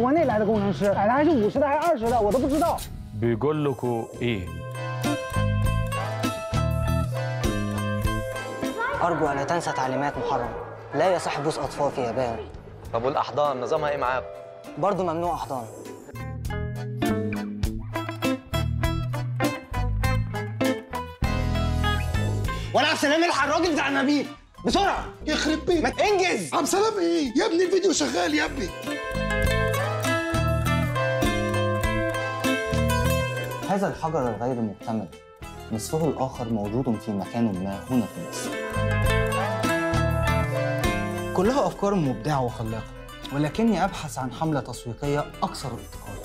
国内来的工程师，买的还是五十的还是二十的，我都不知道。 بيقول لكم ايه أرجو ألا تنسى تعليمات محرم لا يصح بوس أطفال في اليابان طب والاحضان نظامها ايه معاكم برضه ممنوع أحضان ولا عبد السلام الحق الراجل بتاع النبيل بسرعه يخرب بيت ما انجز عبد السلام ايه يا ابني الفيديو شغال يا ابني هذا الحجر الغير مكتمل نصفه الآخر موجود في مكان ما هنا في مصر كلها أفكار مبدعة وخلاقة ولكني أبحث عن حملة تسويقية أكثر ابتكارا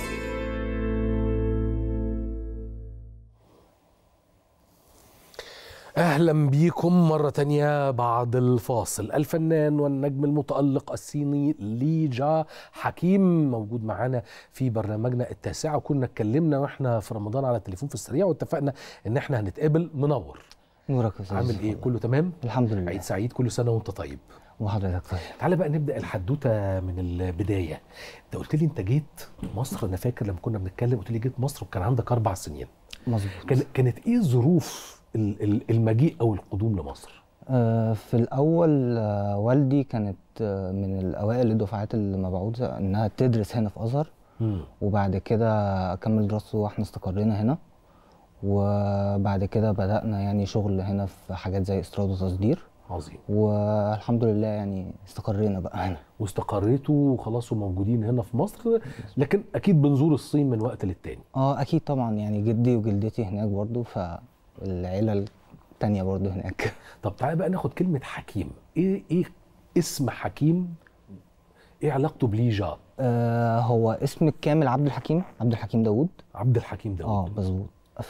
اهلا بيكم مره تانية بعد الفاصل الفنان والنجم المتالق الصيني لي جا حكيم موجود معانا في برنامجنا التاسعه وكنا اتكلمنا واحنا في رمضان على التليفون في السريع واتفقنا ان احنا هنتقابل منور نورك يا أستاذ عامل ايه كله تمام الحمد لله عيد سعيد كل سنه وانت طيب وحضرتك طيب تعالى بقى نبدا الحدوته من البدايه انت قلت لي انت جيت مصر انا فاكر لما كنا بنتكلم قلت لي جيت مصر وكان عندك اربع سنين مظبوط كان كانت ايه ظروف ال- ال- المجيء او القدوم لمصر آه، في الأول آه، والدي كانت آه، من الأوائل الدفعات اللي مبعوثة إنها تدرس هنا في أزهر مم. وبعد كده أكمل دراسته وإحنا استقرينا هنا وبعد كده بدأنا يعني شغل هنا في حاجات زي استيراد وتصدير عظيم والحمد لله يعني استقرينا بقى هنا واستقريتوا وخلاص وموجودين هنا في مصر لكن اكيد بنزور الصين من وقت للتاني اه أكيد طبعا يعني جدي وجدتي هناك برضو فالعيلة التانية برضو هناك طب تعالى بقى ناخد كلمه حكيم ايه ايه اسم حكيم ايه علاقته بليجا آه هو اسم الكامل عبد الحكيم عبد الحكيم داوود عبد الحكيم ده اه مظبوط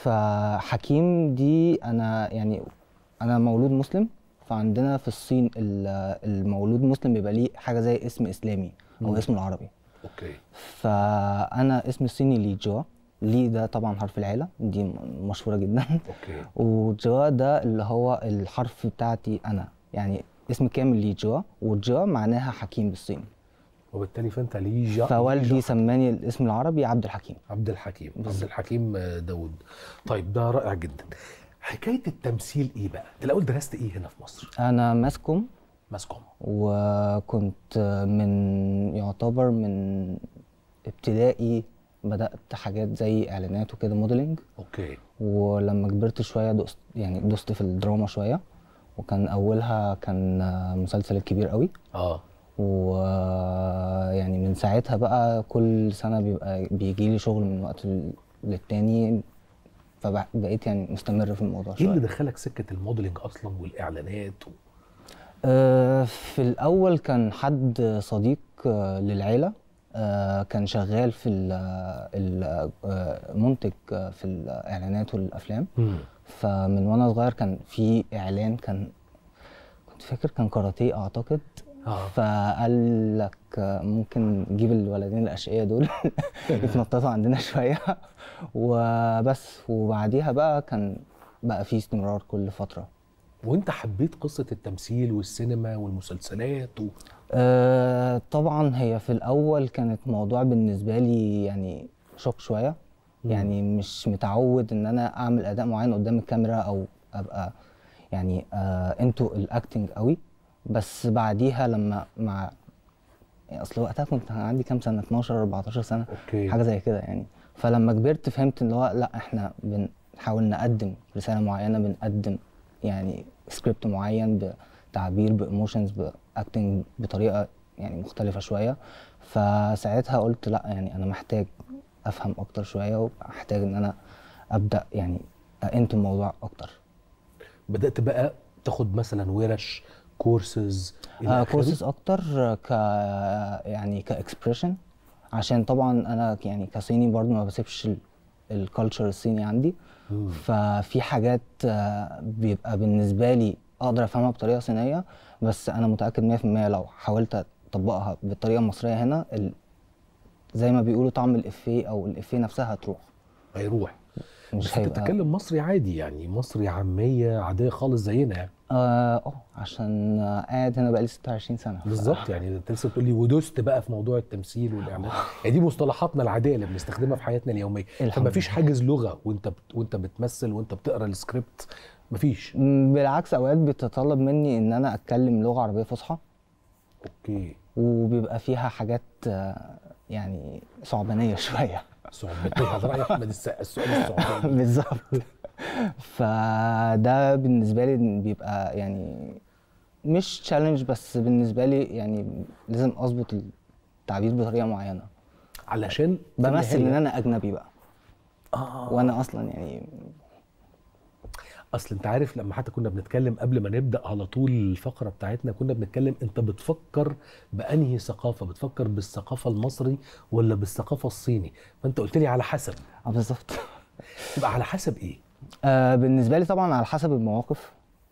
فحكيم دي انا يعني انا مولود مسلم فعندنا في الصين ال- المولود مسلم بيبقى ليه حاجه زي اسم اسلامي او مم. اسمه العربي اوكي فانا اسمي الصيني لي جوا لي ده طبعا حرف العيله دي م- مشهوره جدا اوكي وجوا ده اللي هو الحرف بتاعتي انا يعني اسم كامل لي جوا وجوا معناها حكيم بالصيني وبالتالي فانت ليجا فوالدي ليجا سماني الاسم العربي عبد الحكيم عبد الحكيم عبد بالظبط. الحكيم داود طيب ده رائع جدا حكايه التمثيل ايه بقى انت الاول درست ايه هنا في مصر انا ماسكم ماسكوم وكنت من يعتبر من ابتدائي بدأت حاجات زي إعلانات وكده موديلنج اوكي ولما كبرت شوية دوست يعني دوست في الدراما شوية وكان أولها كان مسلسل الكبير قوي اه ويعني من ساعتها بقى كل سنة بيبقى بيجي لي شغل من وقت للتاني فبقيت يعني مستمر في الموضوع ايه شوية اللي دخلك سكه الموديلنج اصلا والاعلانات و... آه، في الأول كان حد صديق آه، للعيلة آه، كان شغال في ال- ال- آه، منتج آه، في الإعلانات والأفلام مم. فمن وأنا صغير كان في إعلان كان كنت فاكر كان كاراتيه أعتقد اه فقال لك آه، ممكن نجيب الولدين الأشقياء دول يتنططوا عندنا شوية وبس وبعديها بقى كان بقى في استمرار كل فترة وانت حبيت قصه التمثيل والسينما والمسلسلات و... أه طبعا هي في الاول كانت موضوع بالنسبه لي يعني شوك شويه يعني مش متعود ان انا اعمل اداء معين قدام الكاميرا او ابقى يعني آه انتو الاكتنج قوي بس بعديها لما مع يعني اصل وقتها كنت عندي كام سنه 12 14 سنه اوكي حاجه زي كده يعني فلما كبرت فهمت ان هو لا احنا بنحاول نقدم رساله معينه بنقدم يعني سكريبت معين بتعبير بايموشنز باكتنج بطريقه يعني مختلفه شويه فساعتها قلت لا يعني انا محتاج افهم اكتر شويه ومحتاج ان انا ابدا يعني انتو الموضوع اكتر بدات بقى تاخد مثلا ورش كورسز إلى آه آخره؟ كورسز اكتر ك يعني كاكسبريشن عشان طبعا انا يعني كصيني برضو ما بسيبش الكالتشر الصيني عندي مم. ففي حاجات آه، بيبقى بالنسبه لي اقدر افهمها بطريقه صينيه بس انا متاكد 100% لو حاولت اطبقها بالطريقه المصريه هنا ال... زي ما بيقولوا طعم الافيه او الافيه نفسها هتروح هيروح مش بس انت هيبقى بتتكلم مصري عادي يعني مصري عاميه عاديه خالص زينا يعني اه آه، عشان آه، قاعد هنا بقالي 26 سنه بالظبط يعني انت لسه بتقول لي ودوست بقى في موضوع التمثيل والاعلان يعني دي مصطلحاتنا العاديه اللي بنستخدمها في حياتنا اليوميه الحمد فما فيش لله. حاجز لغه وانت بت... وانت بتمثل وانت بتقرا السكريبت مفيش م، بالعكس اوقات بتتطلب مني ان انا اتكلم لغه عربيه فصحى اوكي وبيبقى فيها حاجات آه، يعني صعبانيه شويه صعوبتها على راي احمد السقا السؤال الصعوباني بالظبط فده بالنسبه لي بيبقى يعني مش تشالنج بس بالنسبه لي يعني لازم اظبط التعبير بطريقه معينه علشان في بمثل ان النهاية- انا اجنبي بقى اه وانا اصلا يعني اصل انت عارف لما حتى كنا بنتكلم قبل ما نبدا على طول الفقره بتاعتنا كنا بنتكلم انت بتفكر بانهي ثقافه بتفكر بالثقافه المصري ولا بالثقافه الصيني فانت قلت لي على حسب اه بالظبط تبقى على حسب ايه آه بالنسبه لي طبعا على حسب المواقف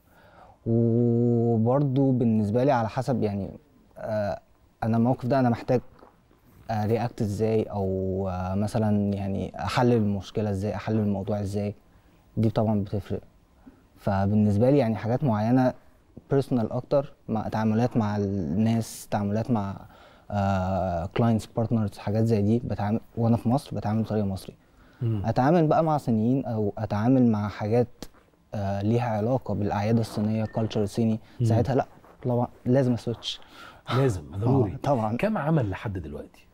وبرضو بالنسبه لي على حسب يعني آه انا الموقف ده انا محتاج رياكت ازاي او آه مثلا يعني احلل المشكله ازاي احلل الموضوع ازاي دي طبعا بتفرق فبالنسبه لي يعني حاجات معينه بيرسونال اكتر مع تعاملات مع الناس تعاملات مع كلاينتس بارتنرز حاجات زي دي بتعامل وانا في مصر بتعامل بطريقه مصري اتعامل بقى مع صينيين او اتعامل مع حاجات آه ليها علاقه بالاعياد الصينيه كلتشر صيني ساعتها لا طبعا لازم اسويتش لازم ضروري آه، طبعا كم عمل لحد دلوقتي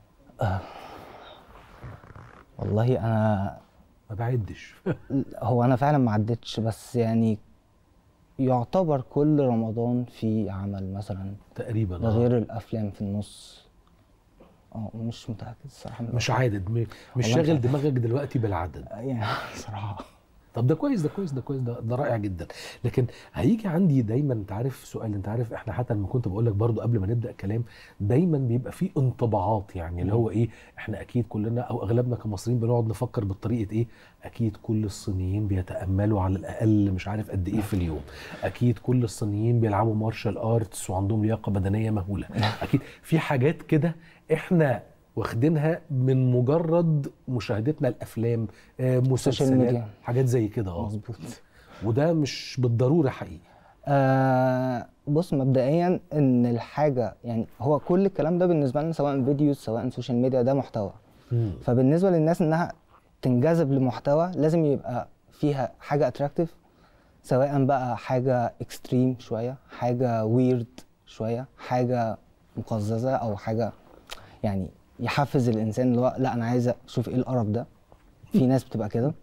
والله انا ما بعدش هو انا فعلا ما عدتش بس يعني يعتبر كل رمضان في عمل مثلا تقريبا ده آه. غير الافلام في النص اه مش متاكد الصراحه من مش الأرقام. عادد م- مش والله مش شاغل عارف. دماغك دلوقتي بالعدد يعني صراحه طب ده كويس ده كويس ده كويس ده, ده رائع جدا لكن هيجي عندي دايما انت عارف سؤال انت عارف احنا حتى لما كنت بقول لك برضو قبل ما نبدا كلام دايما بيبقى فيه انطباعات يعني اللي هو ايه احنا اكيد كلنا او اغلبنا كمصريين بنقعد نفكر بالطريقه ايه اكيد كل الصينيين بيتاملوا على الاقل مش عارف قد ايه في اليوم اكيد كل الصينيين بيلعبوا مارشال ارتس وعندهم لياقه بدنيه مهوله اكيد في حاجات كده احنا واخدينها من مجرد مشاهدتنا الافلام آه، مسلسلات ميديا. حاجات زي كده اه مظبوط وده مش بالضروره حقيقي آه بص مبدئيا ان الحاجه يعني هو كل الكلام ده بالنسبه لنا سواء فيديوز سواء سوشيال ميديا ده محتوى فبالنسبه للناس انها تنجذب لمحتوى لازم يبقى فيها حاجه اتراكتيف سواء بقى حاجه اكستريم شويه حاجه ويرد شويه حاجه مقززه او حاجه يعني يحفز الانسان اللي هو لا انا عايز اشوف ايه القرف ده في ناس بتبقى كده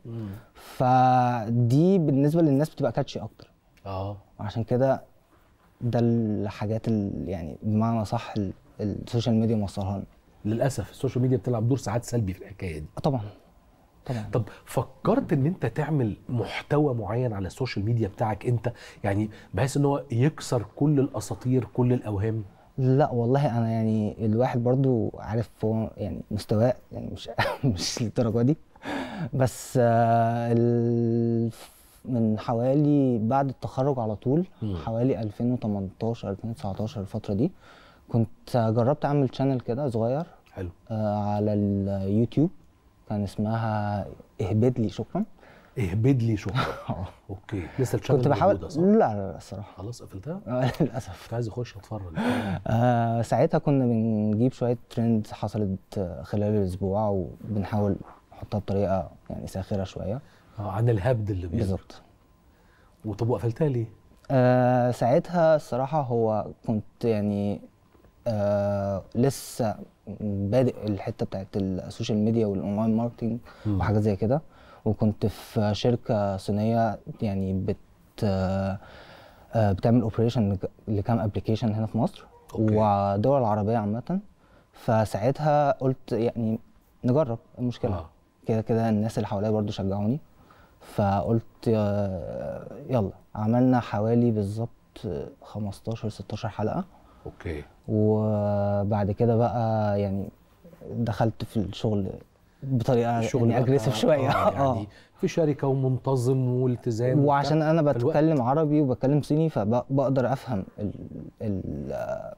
فدي بالنسبه للناس بتبقى كاتشي اكتر اه وعشان كده ده الحاجات اللي يعني بمعنى صح ال- السوشيال ميديا موصلها لنا للاسف السوشيال ميديا بتلعب دور ساعات سلبي في الحكايه دي آه طبعا طبعا طب فكرت ان انت تعمل محتوى معين على السوشيال ميديا بتاعك انت يعني بحيث ان هو يكسر كل الاساطير كل الاوهام لا والله انا يعني الواحد برضو عارف هو يعني مستواه يعني مش مش للدرجه دي بس آه، ال- من حوالي بعد التخرج على طول مم. حوالي 2018 2019 الفتره دي كنت جربت اعمل شانل كده صغير حلو آه، على اليوتيوب كان اسمها اهبد لي شكرا اهبد لي شكرا اوكي لسه الشانل كنت بحاول موجودة، صح؟ لا لا لا الصراحه خلاص قفلتها آه، للاسف كنت عايز اخش اتفرج آه ساعتها كنا بنجيب شوية ترند حصلت آه، خلال الأسبوع وبنحاول نحطها بطريقة يعني ساخرة شوية آه، عن الهبد اللي بيظهر بالظبط وطب وقفلتها ليه؟ آه ساعتها الصراحة هو كنت يعني آه لسه بادئ الحتة بتاعت السوشيال ميديا والأونلاين ماركتينج مم. وحاجات زي كده وكنت في شركة صينية يعني بت آه آه، بتعمل اوبريشن لكام ابلكيشن هنا في مصر أوكي. ودول العربية عامة فساعتها قلت يعني نجرب إيه المشكلة آه. كده كده الناس اللي حواليا برضو شجعوني فقلت آه، يلا عملنا حوالي بالظبط 15 16 حلقة اوكي وبعد كده بقى يعني دخلت في الشغل بطريقة الشغل يعني بقى اجريسيف بتاع- شوية آه اه يعني في شركه ومنتظم والتزام وعشان وبتاع. انا فالوقت- بتكلم عربي وبتكلم صيني فبقدر افهم ال ال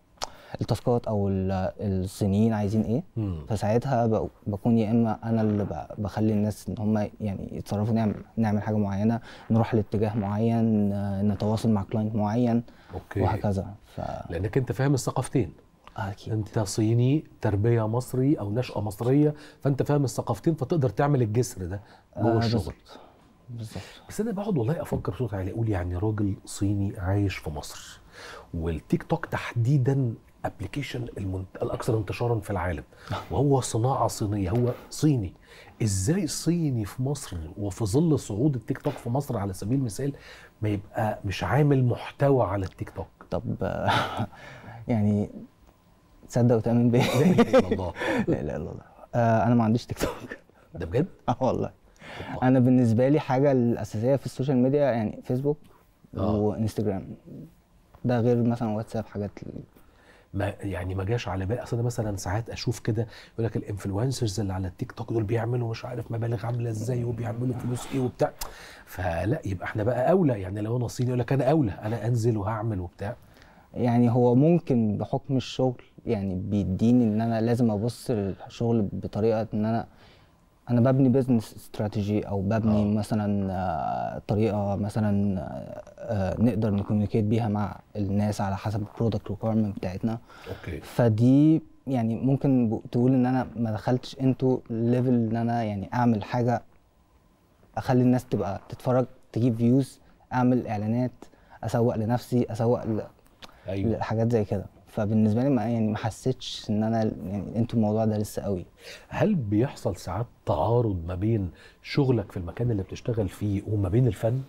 التاسكات او ال- الصينيين عايزين ايه مم. فساعتها ب- بكون يا اما انا اللي ب- بخلي الناس ان هم يعني يتصرفوا نعمل نعمل حاجه معينه نروح لاتجاه معين آه، نتواصل مع كلاينت معين اوكي وهكذا ف لانك انت فاهم الثقافتين اكيد انت صيني تربيه مصري او نشاه مصريه فانت فاهم الثقافتين فتقدر تعمل الجسر ده جوه آه، الشغل بالظبط. بالظبط بس انا بقعد والله افكر بصوت عالي اقول يعني راجل صيني عايش في مصر والتيك توك تحديدا ابلكيشن المنت... الاكثر انتشارا في العالم وهو صناعه صينيه هو صيني ازاي صيني في مصر وفي ظل صعود التيك توك في مصر على سبيل المثال ما يبقى مش عامل محتوى على التيك توك طب آه، يعني تصدق وتؤمن بيه لا اله الا الله لا اله الا الله آه، انا ما عنديش تيك توك ده بجد اه والله انا بالنسبه لي حاجه الاساسيه في السوشيال ميديا يعني فيسبوك آه. وانستجرام ده غير مثلا واتساب حاجات ما يعني ما جاش على بالي اصل انا مثلا ساعات اشوف كده يقول لك الانفلونسرز اللي على التيك توك دول بيعملوا مش عارف مبالغ عامله ازاي وبيعملوا فلوس ايه وبتاع فلا يبقى احنا بقى اولى يعني لو انا صيني يقول لك انا اولى انا انزل وهعمل وبتاع يعني هو ممكن بحكم الشغل يعني بيديني ان انا لازم ابص للشغل بطريقه ان انا انا ببني بزنس استراتيجي او ببني آه. آه. مثلا آه، طريقه مثلا آه، آه، نقدر نكوميونيكيت بيها مع الناس على حسب البرودكت ريكويرمنت بتاعتنا اوكي فدي يعني ممكن ب- تقول ان انا ما دخلتش انتو ليفل ان انا يعني اعمل حاجه اخلي الناس تبقى تتفرج تجيب فيوز اعمل اعلانات اسوق لنفسي اسوق ل- ايوه لحاجات زي كده فبالنسبه لي ما يعني ما حسيتش ان انا يعني انتوا الموضوع ده لسه قوي هل بيحصل ساعات تعارض ما بين شغلك في المكان اللي بتشتغل فيه وما بين الفن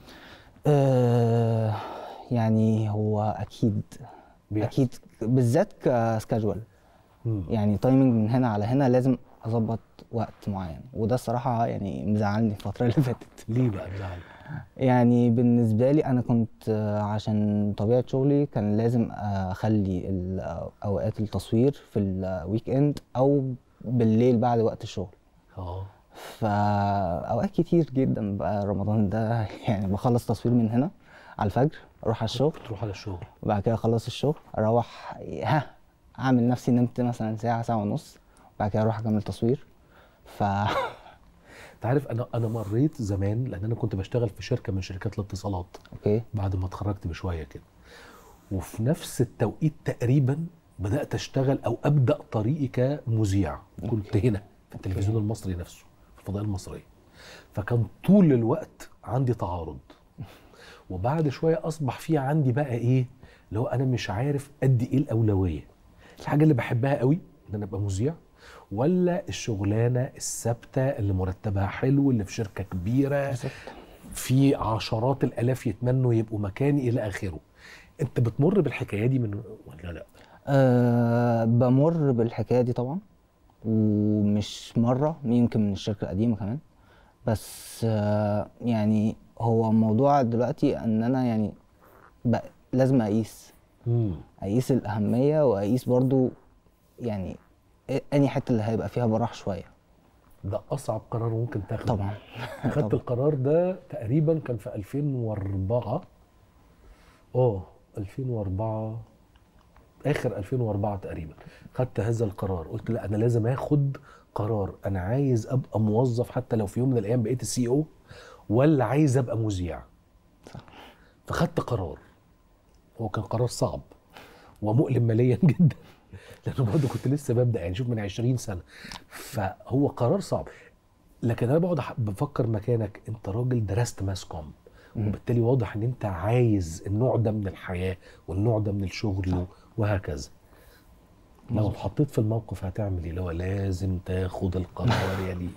أه يعني هو اكيد بيحصل. اكيد بالذات كسكاجوال مم. يعني تايمنج من هنا على هنا لازم اظبط وقت معين وده الصراحه يعني مزعلني الفتره اللي فاتت ليه بقى مزعل يعني بالنسبه لي انا كنت آه، عشان طبيعه شغلي كان لازم آه، اخلي ال- اوقات التصوير في الويك اند او بالليل بعد وقت الشغل اه فاوقات كتير جدا بقى رمضان ده يعني بخلص تصوير من هنا على الفجر اروح على الشغل تروح على الشغل وبعد كده اخلص الشغل اروح ها اعمل نفسي نمت مثلا ساعه ساعه ونص بعد كده اروح اكمل تصوير ف انت عارف انا انا مريت زمان لان انا كنت بشتغل في شركه من شركات الاتصالات اوكي بعد ما اتخرجت بشويه كده وفي نفس التوقيت تقريبا بدات اشتغل او ابدا طريقي كمذيع كنت هنا في التلفزيون المصري نفسه في الفضائيه المصريه فكان طول الوقت عندي تعارض وبعد شويه اصبح في عندي بقى ايه اللي هو انا مش عارف ادي ايه الاولويه الحاجه اللي بحبها قوي ان انا ابقى مذيع ولا الشغلانه الثابته اللي مرتبها حلو اللي في شركه كبيره في عشرات الالاف يتمنوا يبقوا مكاني الى اخره انت بتمر بالحكايه دي من ولا لا أه بمر بالحكايه دي طبعا ومش مره يمكن من الشركه القديمه كمان بس أه يعني هو موضوع دلوقتي ان انا يعني بق- لازم اقيس امم اقيس الاهميه واقيس برضو يعني إيه- انهي حته اللي هيبقى فيها براح شويه ده اصعب قرار ممكن تاخده طبعا خدت طبعا. القرار ده تقريبا كان في 2004 اه 2004 اخر 2004 تقريبا خدت هذا القرار قلت لا انا لازم اخد قرار انا عايز ابقى موظف حتى لو في يوم من الايام بقيت السي او ولا عايز ابقى مذيع فخدت قرار هو كان قرار صعب ومؤلم ماليا جدا لانه برضه كنت لسه ببدا يعني شوف من 20 سنه فهو قرار صعب لكن انا بقعد أح- بفكر مكانك انت راجل درست ماس كوم وبالتالي واضح ان انت عايز النوع ده من الحياه والنوع ده من الشغل وهكذا لو اتحطيت في الموقف هتعمل ايه اللي هو لازم تاخد القرار يا ليه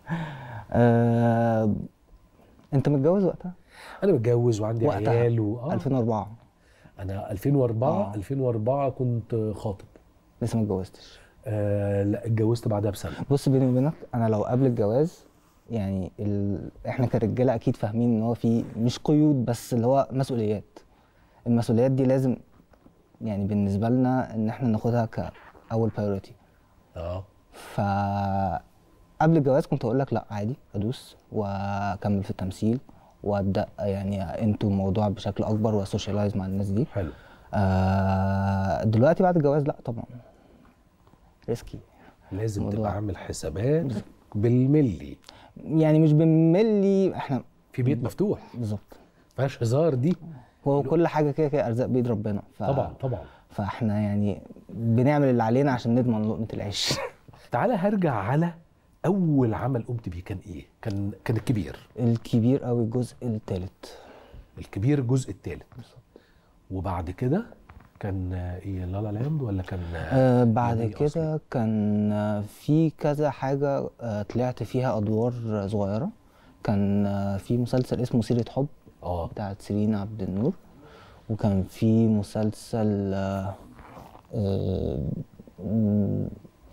أه انت متجوز وقتها؟ انا متجوز وعندي وقتها. عيال و... آه. 2004 انا 2004 آه. 2004 كنت خاطب لسه ما اتجوزتش آه لا اتجوزت بعدها بسنه بص بيني وبينك انا لو قبل الجواز يعني ال... احنا كرجاله اكيد فاهمين ان هو في مش قيود بس اللي هو مسؤوليات المسؤوليات دي لازم يعني بالنسبه لنا ان احنا ناخدها كاول بايوريتي اه ف قبل الجواز كنت اقول لك لا عادي ادوس واكمل في التمثيل وابدا يعني انتو الموضوع بشكل اكبر واسوشيالايز مع الناس دي حلو آه دلوقتي بعد الجواز لا طبعا ريسكي لازم موضوع. تبقى عامل حسابات بالملي يعني مش بنملي احنا في بيت مفتوح بالظبط فيهاش هزار دي هو كل حاجه كده كده ارزاق بيد ربنا ف... طبعا طبعا فاحنا يعني بنعمل اللي علينا عشان نضمن لقمه العيش تعالى هرجع على اول عمل قمت بيه كان ايه كان كان الكبير الكبير قوي الجزء الثالث الكبير الجزء الثالث وبعد كده كان آه، ايه لالا لاند ولا كان آه بعد ياباني أصلي؟ كده كان آه، في كذا حاجة آه طلعت فيها أدوار صغيرة كان آه في مسلسل اسمه سيرة حب اه بتاعت سيرين عبد النور وكان في مسلسل آه آه م-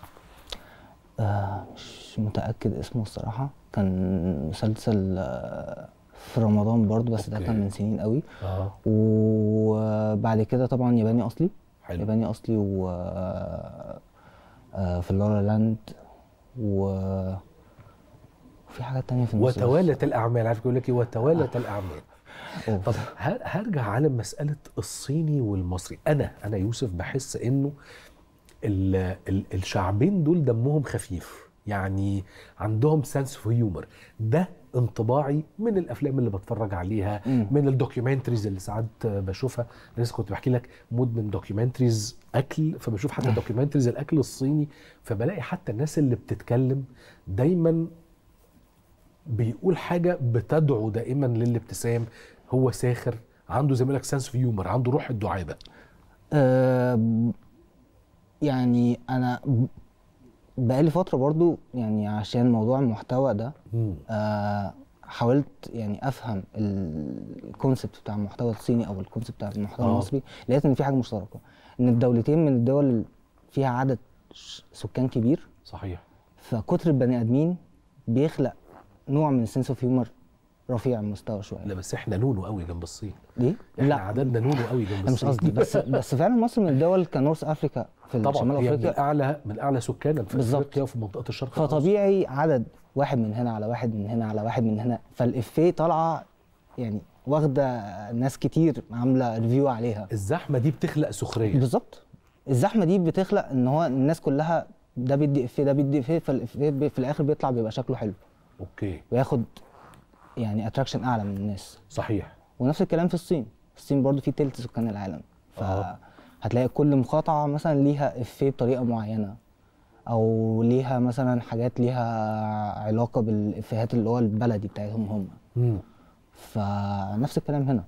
آه مش متأكد اسمه الصراحة كان مسلسل آه في رمضان برضو بس ده أوكي. كان من سنين قوي اه وبعد كده طبعا ياباني أصلي حلو ياباني اصلي و آه، في لالا لاند و وفي حاجات تانية في النص بس. وتوالت الاعمال عارف يقول لك ايه وتوالت الاعمال أوه. طب ه- هرجع على مساله الصيني والمصري انا انا يوسف بحس انه ال ال الشعبين دول دمهم خفيف يعني عندهم سنس اوف هيومر ده انطباعي من الافلام اللي بتفرج عليها مم. من الدوكيومنتريز اللي ساعات بشوفها أنا لسه كنت بحكي لك مدمن دوكيومنتريز اكل فبشوف حتى دوكيومنتريز الاكل الصيني فبلاقي حتى الناس اللي بتتكلم دايما بيقول حاجه بتدعو دائما للابتسام هو ساخر عنده زي ما لك سنس اوف هيومر عنده روح الدعابه آه ب- يعني انا ب- بقالي فترة برضو يعني عشان موضوع المحتوى ده مم. آه حاولت يعني افهم الكونسبت بتاع المحتوى الصيني او الكونسبت بتاع المحتوى آه. المصري لقيت ان في حاجة مشتركة ان الدولتين من الدول اللي فيها عدد ش- سكان كبير صحيح فكتر البني ادمين بيخلق نوع من السنس اوف هيومر رفيع المستوى شويه لا بس احنا نونو قوي جنب الصين ليه؟ احنا لا عددنا نونو قوي جنب أنا مش الصين قصدي بس بس فعلا مصر من الدول كنورث افريكا في طبعا شمال هي من افريقيا اعلى من اعلى سكانا في بالظبط. افريقيا وفي منطقه الشرق الأوسط. فطبيعي عدد واحد من هنا على واحد من هنا على واحد من هنا فالافيه طالعه يعني واخده ناس كتير عامله ريفيو عليها الزحمه دي بتخلق سخريه بالظبط الزحمه دي بتخلق ان هو الناس كلها ده بيدي افيه ده بيدي افيه فالافيه بي- في الاخر بيطلع بيبقى شكله حلو اوكي وياخد يعني اتراكشن اعلى من الناس صحيح ونفس الكلام في الصين الصين برضو في تلت سكان العالم آه. فهتلاقي كل مقاطعة مثلا ليها إفيه بطريقة معينة أو ليها مثلا حاجات ليها علاقة بالإفيهات اللي هو البلدي بتاعتهم هم مم. فنفس الكلام هنا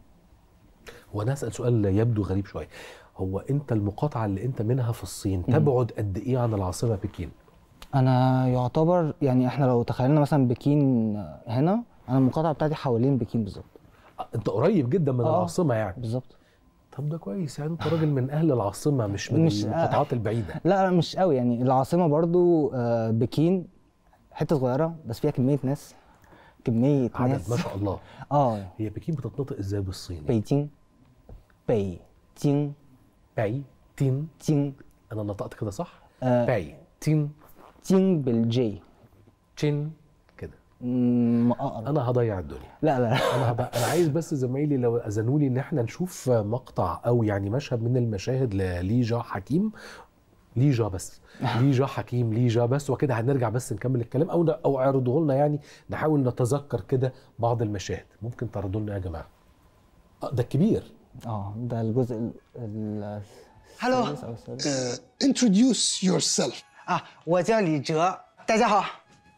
وانا اسال سؤال يبدو غريب شويه هو انت المقاطعه اللي انت منها في الصين تبعد قد ايه عن العاصمه بكين أنا يعتبر يعني إحنا لو تخيلنا مثلا بكين هنا أنا المقاطعة بتاعتي حوالين بكين بالظبط آه، انت قريب جدا من آه. العاصمه يعني بالظبط طب ده كويس يعني انت راجل من اهل العاصمه مش من مش- المقاطعات البعيده لا لا مش قوي يعني العاصمة برضو آه، بكين حتة صغيرة بس فيها كمية ناس كمية عدد ناس ما شاء الله اه هي بكين بتتنطق ازاي بالصيني 北京北京 باي تين 京 انا نطقت كده صح آه. باي تين 京بالجي تشين كده مم، مقرب انا هضيع الدنيا لا لا انا هبقى انا عايز بس زمايلي لو اذنوا لي ان احنا نشوف مقطع او يعني مشهد من المشاهد لليجا حكيم ليجا بس ليجا حكيم ليجا بس وكده هنرجع بس نكمل الكلام او او اعرضوه لنا يعني نحاول نتذكر كده بعض المشاهد ممكن تعرضوا لنا يا جماعه آه، ده الكبير اه ده الجزء ال ال Hello السادس أو السادس. Uh, introduce yourself 啊，我叫李哲，大家好。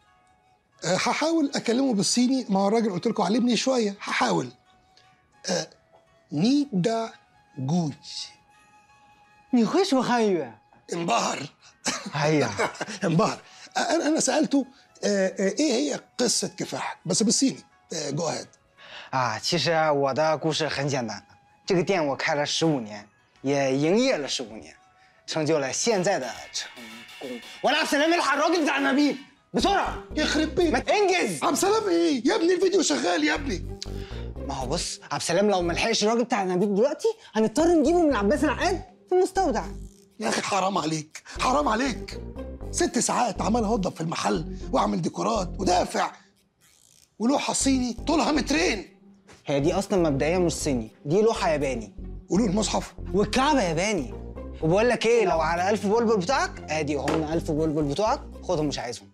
uh, هحاول اكلمه بالصيني ما هو الراجل قلت لكم علمني شويه هحاول uh, نيدا جوج 你会说汉语？ انبهر 哎呀， انبهر uh, انا انا سالته uh, uh, ايه هي قصه كفاحك بس بالصيني جو uh, ahead 啊，其实我的故事很简单，这个店我开了十五年，也营业了十五年，成就了现在的成功。ولا سلام الحراج بتاع النبيل بسرعة يخرب ما بيت تنجز عبد السلام ايه يا ابني الفيديو شغال يا ابني ما هو بص عبد السلام لو ما لحقش الراجل بتاع النبيل دلوقتي هنضطر نجيبه من عباس العقاد في المستودع يا اخي حرام عليك حرام عليك ست ساعات عمال اوضب في المحل واعمل ديكورات ودافع ولوحه صيني طولها مترين هي دي اصلا مبدئيا مش صيني دي لوحة ياباني قولوا المصحف والكعبه ياباني وبقول لك ايه لو على 1000 بلبل بتوعك ادي هم 1000 بلبل بتوعك خدهم مش عايزهم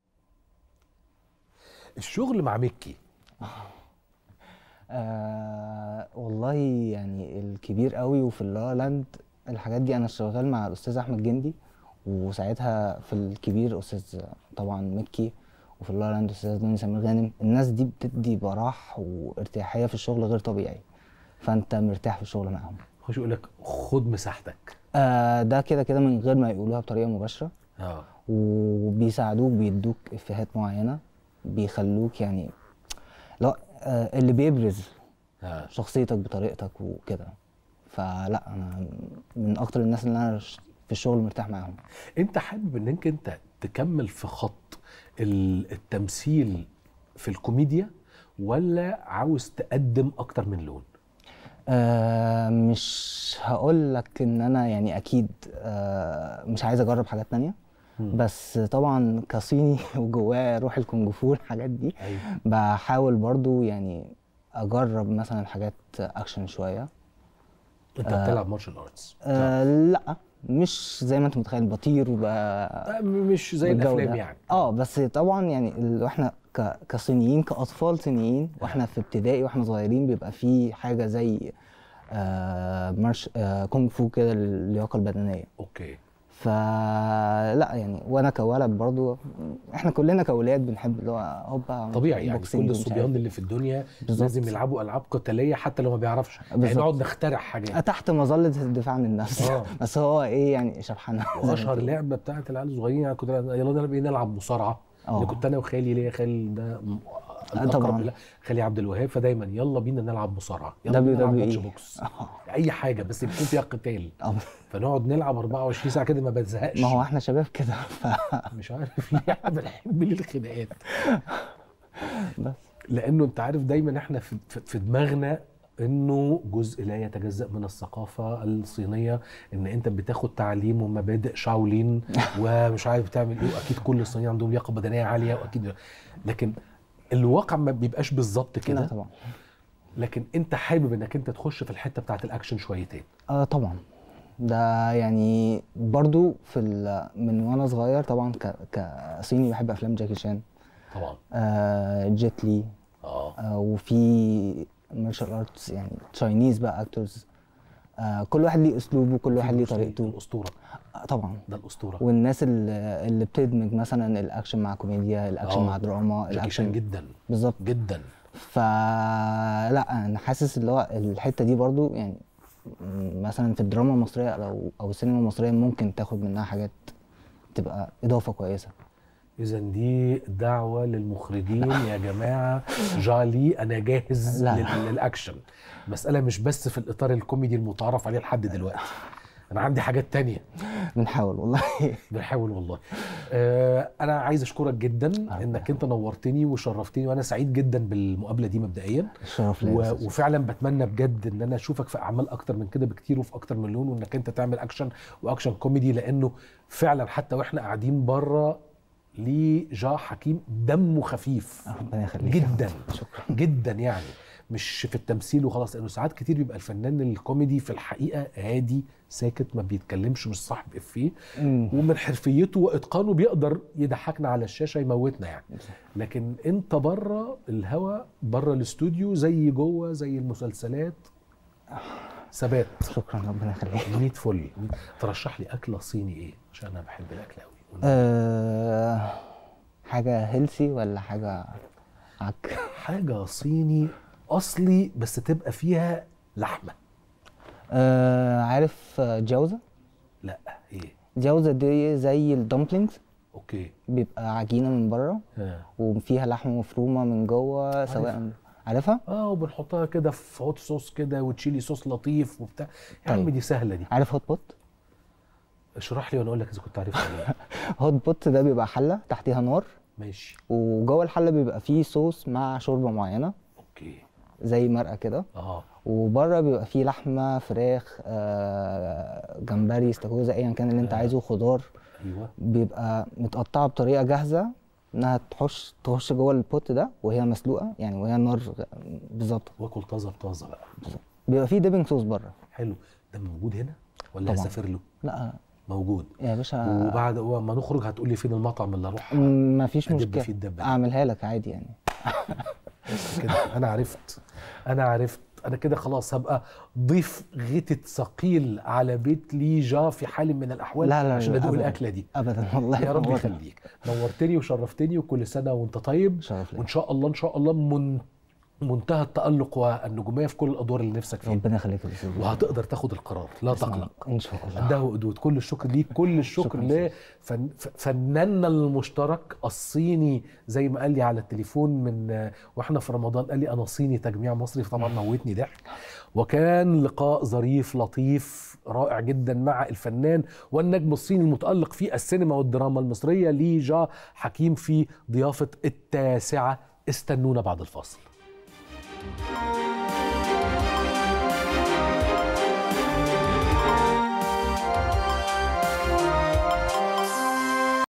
الشغل مع مكي آه والله يعني الكبير قوي وفي اللا لاند الحاجات دي انا شغال مع الاستاذ احمد جندي وساعتها في الكبير استاذ طبعا مكي وفي اللا لاند استاذ دنيا سمير غانم الناس دي بتدي براح وارتياحيه في الشغل غير طبيعي فانت مرتاح في الشغل معاهم خش يقول لك خد مساحتك آه ده كده كده من غير ما يقولوها بطريقه مباشره اه وبيساعدوك بيدوك افيهات معينه بيخلوك يعني لا آه اللي بيبرز اه شخصيتك بطريقتك وكده فلا انا من اكتر الناس اللي انا ش- في الشغل مرتاح معاهم انت حابب انك انت تكمل في خط ال- التمثيل في الكوميديا ولا عاوز تقدم اكتر من لون آه مش هقول لك ان انا يعني اكيد آه مش عايز اجرب حاجات تانية بس طبعا كصيني وجواه روح الكونج فو الحاجات دي ايوه بحاول برضو يعني اجرب مثلا حاجات اكشن شويه انت بتلعب مارشال ارتس آه لا مش زي ما انت متخيل بطير وبقى مش زي بالجو الافلام ده. يعني اه بس طبعا يعني ال- واحنا ك- كصينيين كاطفال صينيين واحنا في ابتدائي واحنا صغيرين بيبقى في حاجه زي آه مارش آه كونغ فو كده للياقه البدنيه اوكي فلا يعني وانا كولد برضو احنا كلنا كاولاد بنحب اللي هو هوبا طبيعي يعني بوكسينج كل ومش عارف الصبيان اللي في الدنيا بالظبط. لازم يلعبوا العاب قتاليه حتى لو ما بيعرفش يعني بالظبط. نقعد نخترع حاجات تحت مظله الدفاع عن النفس آه. بس هو ايه يعني شبحنا زي ما واشهر بتقول. لعبه بتاعت العيال الصغيرين يعني كنت يلا نلعب ايه نلعب مصارعه آه. اللي كنت انا وخالي ليا خالي ده م- الأقرب طبعاً. لله، خالي عبد الوهاب فدايما يلا بينا نلعب مصارعه يلا بينا WWE. نلعب ماتش بوكس اي حاجه بس يكون فيها قتال آه. فنقعد نلعب 24 ساعه كده ما بزهقش ما هو احنا شباب كده ف مش عارف ليه احنا بنحب ليه الخناقات بس لانه انت عارف دايما احنا في, في, في دماغنا انه جزء لا يتجزا من الثقافه الصينيه ان انت بتاخد تعليم ومبادئ شاولين ومش عارف بتعمل ايه واكيد كل الصينيين عندهم لياقه بدنيه عاليه واكيد لكن الواقع ما بيبقاش بالظبط لا كده طبعا لكن انت حابب انك انت تخش في الحته بتاعت الاكشن شويتين اه طبعا ده يعني برضو في ال- من وانا صغير طبعا ك... كصيني بحب افلام جاكي شان طبعا آه جيت لي اه آه وفي مارشال ارتس يعني تشاينيز بقى اكتورز آه كل واحد ليه اسلوبه كل واحد ليه بروس لي، طريقته الاسطوره آه طبعا ده الاسطوره والناس اللي, اللي بتدمج مثلا الاكشن مع كوميديا الاكشن آه. مع دراما جاكي شان الاكشن جدا بالظبط جدا فلا انا حاسس اللي هو الحته دي برضو يعني م- مثلا في الدراما المصريه او او السينما المصريه ممكن تاخد منها حاجات تبقى اضافه كويسه اذا دي دعوه للمخرجين يا جماعه جالي انا جاهز لا. لل- للاكشن مساله مش بس في الاطار الكوميدي المتعارف عليه لحد دلوقتي انا عندي حاجات تانية بنحاول والله بنحاول والله آه انا عايز اشكرك جدا انك انت نورتني وشرفتني وانا سعيد جدا بالمقابله دي مبدئيا الشرف ليا و... يا أستاذ. وفعلا بتمنى بجد ان انا اشوفك في اعمال اكتر من كده بكتير وفي اكتر من لون وانك انت تعمل اكشن واكشن كوميدي لانه فعلا حتى واحنا قاعدين بره ليه جا حكيم دمه خفيف ربنا يخليك جدا شكرا جدا يعني مش في التمثيل وخلاص لانه ساعات كتير بيبقى الفنان الكوميدي في الحقيقه هادي ساكت ما بيتكلمش مش صاحب افيه مم. ومن حرفيته واتقانه بيقدر يضحكنا على الشاشه يموتنا يعني لكن انت بره الهوا بره الاستوديو زي جوه زي المسلسلات ثبات شكرا ربنا يخليك 100 فل ترشح لي اكله صيني ايه عشان انا بحب الاكل قوي أه حاجه هيلسي ولا حاجه عك حاجه صيني اصلي بس تبقى فيها لحمه أه عارف آه، جوزه لا ايه جوزه دي زي الدمبلينجز اوكي بيبقى عجينه من بره ها. وفيها لحمه مفرومه من جوه سواء عارفها اه وبنحطها كده في هوت صوص كده وتشيلي صوص لطيف وبتاع يا عم طيب. دي سهله دي عارف هوت بوت اشرح لي وانا اقول لك اذا كنت عارفها ولا لا هوت بوت ده بيبقى حله تحتيها نار ماشي وجوه الحله بيبقى فيه صوص مع شوربه معينه اوكي زي مرقه كده اه وبره بيبقى فيه لحمه فراخ آه، جمبري استاكوزا ايا كان اللي انت عايزه خضار ايوه بيبقى متقطعه بطريقه جاهزه انها تخش تخش جوه البوت ده وهي مسلوقه يعني وهي النار غ- بالظبط واكل طازه بطازه بقى بيبقى فيه ديبنج صوص بره حلو ده موجود هنا ولا طبعاً. هسافر له لا موجود يا باشا وبعد وما نخرج هتقول لي فين المطعم اللي اروح ما فيش أدب مشكله فيه الدبة دي. اعملها لك عادي يعني كده انا عرفت انا عرفت انا كده خلاص هبقى ضيف غتت ثقيل على بيت ليجا في حال من الاحوال لا لا عشان لا ادوق أبداً. الاكله دي ابدا والله يا رب هو ده. يخليك نورتني وشرفتني وكل سنه وانت طيب شرف ليا. وان شاء الله ان شاء الله من منتهى التالق والنجوميه في كل الادوار اللي نفسك فيها ربنا يخليك يا استاذ وهتقدر تاخد القرار لا بسم الله. تقلق ان شاء الله عنده حدود كل الشكر ليك كل الشكر شكراً لفناننا المشترك الصيني زي ما قال لي على التليفون من واحنا في رمضان قال لي انا صيني تجميع مصري فطبعا موتني ضحك وكان لقاء ظريف لطيف رائع جدا مع الفنان والنجم الصيني المتألق في السينما والدراما المصرية لي جا حكيم في ضيافة التاسعة استنونا بعد الفاصل